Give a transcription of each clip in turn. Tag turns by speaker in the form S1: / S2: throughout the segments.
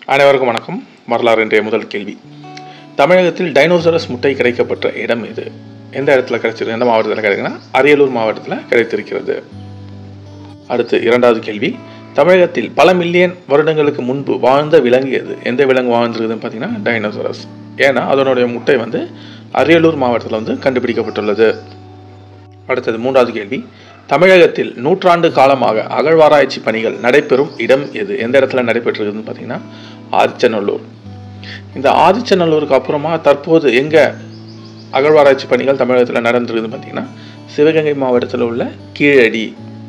S1: அனைவருக்கும் வணக்கம் வரலாறு இன்றைய முதல் கேள்வி தமிழகத்தில் டைனோசரஸ் முட்டை கிடைக்கப்பட்ட இடம் இது எந்த இடத்துல கிடைச்சிருக்கு எந்த மாவட்டத்தில் கிடைக்குன்னா அரியலூர் மாவட்டத்தில் கிடைத்திருக்கிறது அடுத்து இரண்டாவது கேள்வி தமிழகத்தில் பல மில்லியன் வருடங்களுக்கு முன்பு வாழ்ந்த விலங்கு எது எந்த விலங்கு வாழ்ந்திருக்குதுன்னு பார்த்தீங்கன்னா டைனோசரஸ் ஏன்னா அதனுடைய முட்டை வந்து அரியலூர் மாவட்டத்தில் வந்து கண்டுபிடிக்கப்பட்டுள்ளது அடுத்தது மூன்றாவது கேள்வி தமிழகத்தில் நூற்றாண்டு காலமாக அகழ்வாராய்ச்சி பணிகள் நடைபெறும் இடம் எது எந்த இடத்துல நடைபெற்றிருக்குதுன்னு பார்த்தீங்கன்னா ஆதிச்சநல்லூர் இந்த ஆதிச்சநல்லூருக்கு அப்புறமா தற்போது எங்கே அகழ்வாராய்ச்சி பணிகள் தமிழகத்தில் நடந்திருக்குதுன்னு பார்த்தீங்கன்னா சிவகங்கை மாவட்டத்தில் உள்ள கீழடி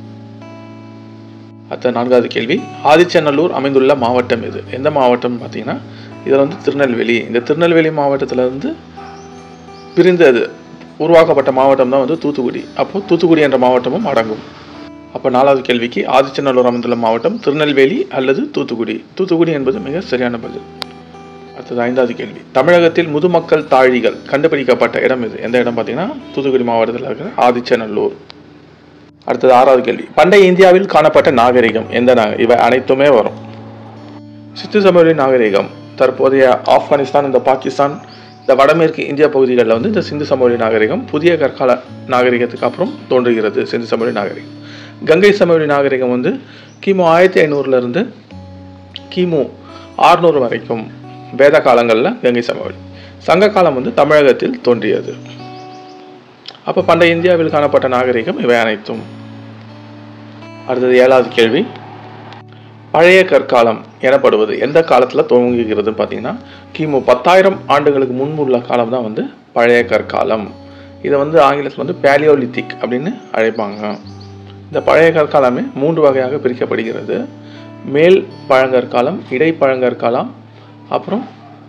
S1: அடுத்த நான்காவது கேள்வி ஆதிச்சநல்லூர் அமைந்துள்ள மாவட்டம் எது எந்த மாவட்டம் பார்த்தீங்கன்னா இதில் வந்து திருநெல்வேலி இந்த திருநெல்வேலி மாவட்டத்தில் இருந்து பிரிந்தது உருவாக்கப்பட்ட மாவட்டம் தான் வந்து தூத்துக்குடி அப்போ தூத்துக்குடி என்ற மாவட்டமும் அடங்கும் அப்போ நாலாவது கேள்விக்கு ஆதிச்சநல்லூர் அமைந்துள்ள மாவட்டம் திருநெல்வேலி அல்லது தூத்துக்குடி தூத்துக்குடி என்பது மிக சரியான பதில் அடுத்தது ஐந்தாவது கேள்வி தமிழகத்தில் முதுமக்கள் தாழிகள் கண்டுபிடிக்கப்பட்ட இடம் இது எந்த இடம் பார்த்தீங்கன்னா தூத்துக்குடி மாவட்டத்தில் இருக்கிற ஆதிச்சநல்லூர் அடுத்தது ஆறாவது கேள்வி பண்டைய இந்தியாவில் காணப்பட்ட நாகரிகம் எந்த நாக இவை அனைத்துமே வரும் சித்து சமவெளி நாகரிகம் தற்போதைய ஆப்கானிஸ்தான் இந்த பாகிஸ்தான் இந்த வடமேற்கு இந்திய பகுதிகளில் வந்து இந்த சிந்து சமவெளி நாகரிகம் புதிய கற்கால நாகரிகத்துக்கு அப்புறம் தோன்றுகிறது சிந்து சமவெளி நாகரிகம் கங்கை சமவெளி நாகரிகம் வந்து கிமு ஆயிரத்தி ஐநூறுலேருந்து கிமு ஆறுநூறு வரைக்கும் வேத காலங்களில் கங்கை சமவெளி சங்க காலம் வந்து தமிழகத்தில் தோன்றியது அப்போ பண்டைய இந்தியாவில் காணப்பட்ட நாகரிகம் இவை அனைத்தும் அடுத்தது ஏழாவது கேள்வி பழைய கற்காலம் எனப்படுவது எந்த காலத்தில் துவங்குகிறதுன்னு பார்த்தீங்கன்னா கிமு பத்தாயிரம் ஆண்டுகளுக்கு முன்பு உள்ள காலம் தான் வந்து பழைய கற்காலம் இதை வந்து ஆங்கிலத்தில் வந்து பேலியோலித்திக் அப்படின்னு அழைப்பாங்க இந்த பழைய கற்காலமே மூன்று வகையாக பிரிக்கப்படுகிறது மேல் பழங்கற்காலம் இடைப்பழங்கற்காலம் அப்புறம்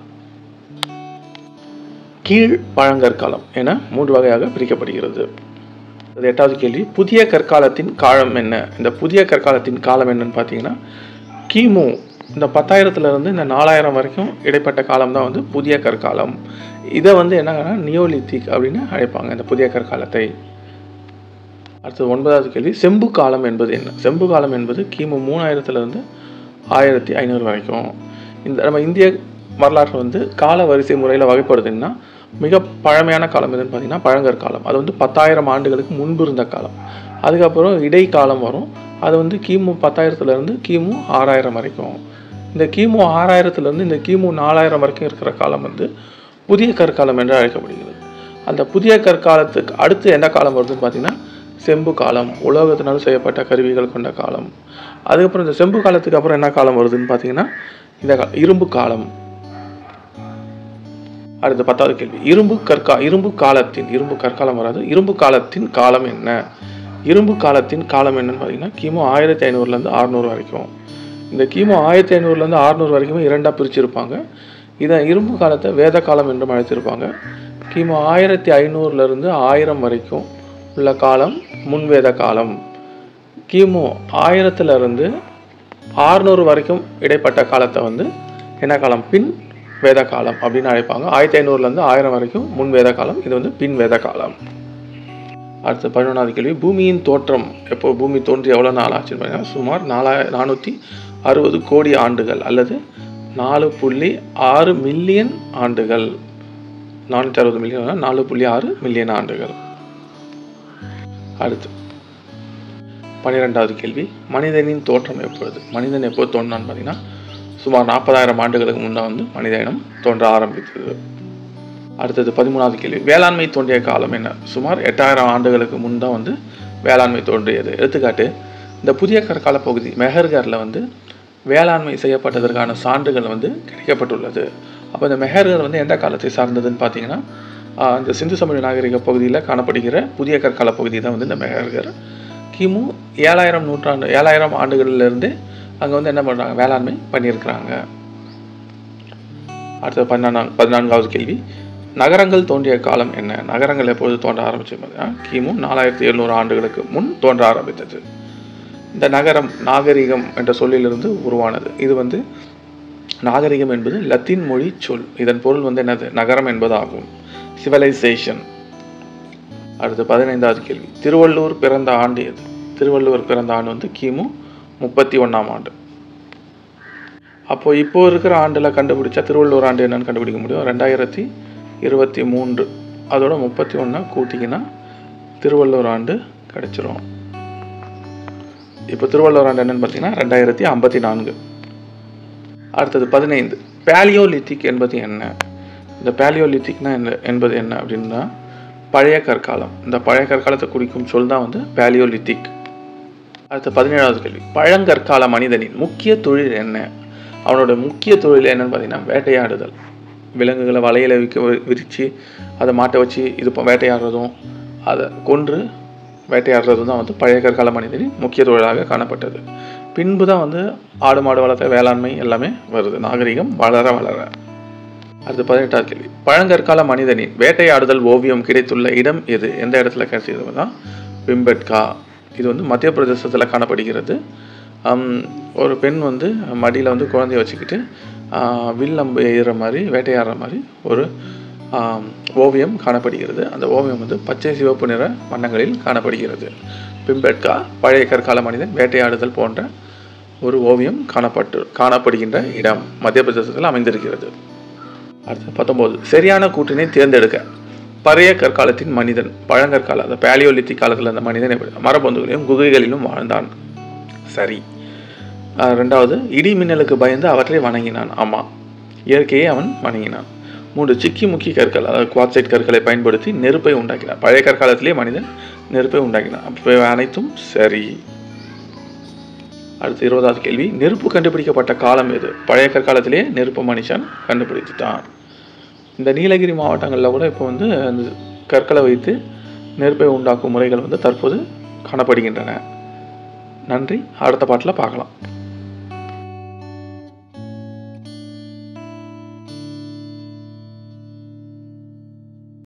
S1: கீழ் பழங்கற்காலம் என மூன்று வகையாக பிரிக்கப்படுகிறது அது எட்டாவது கேள்வி புதிய கற்காலத்தின் காலம் என்ன இந்த புதிய கற்காலத்தின் காலம் என்னன்னு பார்த்தீங்கன்னா கிமு இந்த பத்தாயிரத்துலேருந்து இந்த நாலாயிரம் வரைக்கும் இடைப்பட்ட காலம் தான் வந்து புதிய கற்காலம் இதை வந்து என்னங்கன்னா நியோலித்திக் அப்படின்னு அழைப்பாங்க இந்த புதிய கற்காலத்தை அடுத்தது ஒன்பதாவது கேள்வி செம்பு காலம் என்பது என்ன செம்பு காலம் என்பது கிமு மூணாயிரத்துலேருந்து ஆயிரத்தி ஐநூறு வரைக்கும் இந்த நம்ம இந்திய வரலாற்று வந்து கால வரிசை முறையில் வகைப்படுதுன்னா மிக பழமையான காலம் எதுன்னு பார்த்தீங்கன்னா பழங்கற்காலம் அது வந்து பத்தாயிரம் ஆண்டுகளுக்கு முன்பு இருந்த காலம் அதுக்கப்புறம் இடைக்காலம் வரும் அது வந்து கிமு பத்தாயிரத்துலேருந்து கிமு ஆறாயிரம் வரைக்கும் இந்த கிமு ஆறாயிரத்துலேருந்து இந்த கிமு நாலாயிரம் வரைக்கும் இருக்கிற காலம் வந்து புதிய கற்காலம் என்று அழைக்கப்படுகிறது அந்த புதிய கற்காலத்துக்கு அடுத்து என்ன காலம் வருதுன்னு பார்த்தீங்கன்னா செம்பு காலம் உலோகத்தினால் செய்யப்பட்ட கருவிகள் கொண்ட காலம் அதுக்கப்புறம் இந்த செம்பு காலத்துக்கு அப்புறம் என்ன காலம் வருதுன்னு பார்த்தீங்கன்னா இந்த கா- இரும்பு காலம் அடுத்த பத்தாவது கேள்வி இரும்பு கற்கா இரும்பு காலத்தின் இரும்பு கற்காலம் வராது இரும்பு காலத்தின் காலம் என்ன இரும்பு காலத்தின் காலம் என்னன்னு பார்த்தீங்கன்னா கிமு ஆயிரத்தி ஐநூறுலேருந்து அறுநூறு வரைக்கும் இந்த கிமு ஆயிரத்தி ஐநூறுலேருந்து அறுநூறு வரைக்குமே இரண்டாக பிரிச்சிருப்பாங்க இதை இரும்பு காலத்தை வேத காலம் என்றும் அழைத்திருப்பாங்க கிமு ஆயிரத்தி ஐநூறுலேருந்து ஆயிரம் வரைக்கும் உள்ள காலம் முன்வேத காலம் கிமு ஆயிரத்துலேருந்து ஆறுநூறு வரைக்கும் இடைப்பட்ட காலத்தை வந்து என்ன காலம் பின் வேத காலம் அப்படின்னு அழைப்பாங்க ஆயிரத்தி ஐநூறுலேருந்து ஆயிரம் வரைக்கும் முன் வேத காலம் இது வந்து பின் வேத காலம் அடுத்து பதினொன்றாவது கேள்வி பூமியின் தோற்றம் எப்போ பூமி தோன்றி எவ்வளோ நாள் ஆச்சுன்னு பார்த்தீங்கன்னா சுமார் நாலாய நானூற்றி அறுபது கோடி ஆண்டுகள் அல்லது நாலு புள்ளி ஆறு மில்லியன் ஆண்டுகள் நானூற்றி அறுபது மில்லியன் நாலு புள்ளி ஆறு மில்லியன் ஆண்டுகள் அடுத்து பன்னிரெண்டாவது கேள்வி மனிதனின் தோற்றம் எப்பொழுது மனிதன் எப்போது தோன்றான்னு பார்த்தீங்கன்னா சுமார் நாற்பதாயிரம் ஆண்டுகளுக்கு முன்னே வந்து மனித இனம் தோன்ற ஆரம்பித்தது அடுத்தது பதிமூணாவது கேள்வி வேளாண்மை தோன்றிய காலம் என்ன சுமார் எட்டாயிரம் ஆண்டுகளுக்கு முன் தான் வந்து வேளாண்மை தோன்றியது எடுத்துக்காட்டு இந்த புதிய கற்கால பகுதி மெஹர்கரில் வந்து வேளாண்மை செய்யப்பட்டதற்கான சான்றுகள் வந்து கிடைக்கப்பட்டுள்ளது அப்போ இந்த மெஹர்கர் வந்து எந்த காலத்தை சார்ந்ததுன்னு பார்த்தீங்கன்னா ஆஹ், இந்த சிந்து சமவெளி நாகரிக பகுதியில் காணப்படுகிற புதிய கற்கால பகுதி தான் வந்து இந்த மெஹர்கர் கிமு ஏழாயிரம் நூற்றாண்டு ஏழாயிரம் ஆண்டுகளிலிருந்து அங்கே வந்து என்ன பண்ணுறாங்க வேளாண்மை பண்ணியிருக்கிறாங்க அடுத்தது பதினான்கு பதினான்காவது கேள்வி நகரங்கள் தோன்றிய காலம் என்ன நகரங்கள் எப்போது தோன்ற ஆரம்பிச்சது பார்த்தீங்கன்னா கிமு நாலாயிரத்தி எழுநூறு ஆண்டுகளுக்கு முன் தோன்ற ஆரம்பித்தது இந்த நகரம் நாகரிகம் என்ற சொல்லிலிருந்து உருவானது இது வந்து நாகரிகம் என்பது லத்தீன் மொழி சொல் இதன் பொருள் வந்து என்னது நகரம் என்பதாகும் சிவலைசேஷன் அடுத்து பதினைந்தாவது கேள்வி திருவள்ளூர் பிறந்த ஆண்டு எது திருவள்ளுவர் பிறந்த ஆண்டு வந்து கிமு முப்பத்தி ஒன்றாம் ஆண்டு அப்போ இப்போ இருக்கிற ஆண்டில் கண்டுபிடிச்சா திருவள்ளுவர் ஆண்டு என்னன்னு கண்டுபிடிக்க முடியும் ரெண்டாயிரத்தி இருபத்தி மூன்று அதோட முப்பத்தி ஒன்றை கூட்டிங்கன்னா திருவள்ளுவர் ஆண்டு கிடச்சிரும் இப்போ திருவள்ளுவர் ஆண்டு என்னன்னு பார்த்தீங்கன்னா ரெண்டாயிரத்தி ஐம்பத்தி நான்கு அடுத்தது பதினைந்து பேலியோலித்திக் என்பது என்ன இந்த பேலியோலித்திக்னா என்ன என்பது என்ன அப்படின்னா பழைய கற்காலம் இந்த பழைய கற்காலத்தை குறிக்கும் சொல் தான் வந்து பேலியோலித்திக் அடுத்த பதினேழாவது கேள்வி பழங்கற்கால மனிதனின் முக்கிய தொழில் என்ன அவனோட முக்கிய தொழில் என்னன்னு பார்த்தீங்கன்னா வேட்டையாடுதல் விலங்குகளை வலையில விற்க விரித்து அதை மாட்டை வச்சு இது ப- வேட்டையாடுறதும் அதை கொன்று வேட்டையாடுறதும் தான் வந்து பழைய கற்கால மனிதனின் முக்கிய தொழிலாக காணப்பட்டது பின்பு தான் வந்து ஆடு மாடு வளர்த்த வேளாண்மை எல்லாமே வருது நாகரிகம் வளர வளர அடுத்து பதினெட்டாவது கேள்வி பழங்கற்கால மனிதனின் வேட்டையாடுதல் ஓவியம் கிடைத்துள்ள இடம் எது எந்த இடத்துல கிடைச்சது தான் பிம்பட்கா இது வந்து மத்திய பிரதேசத்தில் காணப்படுகிறது ஆம், ஒரு பெண் வந்து மடியில் வந்து குழந்தைய வச்சுக்கிட்டு ஆ, வில் அம்பு எய்கிற மாதிரி வேட்டையாடுற மாதிரி ஒரு ஆம், ஓவியம் காணப்படுகிறது அந்த ஓவியம் வந்து பச்சை சிவப்பு நிற வண்ணங்களில் காணப்படுகிறது பிம்பட்கா பழைய கற்கால மனிதன் வேட்டையாடுதல் போன்ற ஒரு ஓவியம் காணப்பட்டு காணப்படுகின்ற இடம் மத்திய பிரதேசத்தில் அமைந்திருக்கிறது அடுத்து பத்தொம்போது சரியான கூற்றினை தேர்ந்தெடுக்க பழைய கற்காலத்தின் மனிதன் பழங்கற்கால அந்த பேலியோலித்திக் காலத்தில் அந்த மனிதன் எப்படி மரபந்துகளையும் குகைகளிலும் வாழ்ந்தான் சரி ஆஹ் ரெண்டாவது இடி மின்னலுக்கு பயந்து அவற்றை வணங்கினான் ஆமாம் இயற்கையை அவன் வணங்கினான் மூன்று சிக்கி முக்கி கற்கள் அதாவது குவாட்சைட் கற்களை பயன்படுத்தி நெருப்பை உண்டாக்கினான் பழைய கற்காலத்திலே மனிதன் நெருப்பை உண்டாக்கினான் அப்போ இவை அனைத்தும் சரி அடுத்து இருபதாவது கேள்வி நெருப்பு கண்டுபிடிக்கப்பட்ட காலம் எது பழைய கற்காலத்திலே நெருப்பு மனுஷன் கண்டுபிடித்துட்டான் இந்த நீலகிரி மாவட்டங்களில் கூட இப்போ வந்து அந்த கற்களை வைத்து நெருப்பை உண்டாக்கும் முறைகள் வந்து தற்போது காணப்படுகின்றன நன்றி அடுத்த பாட்டில் பார்க்கலாம்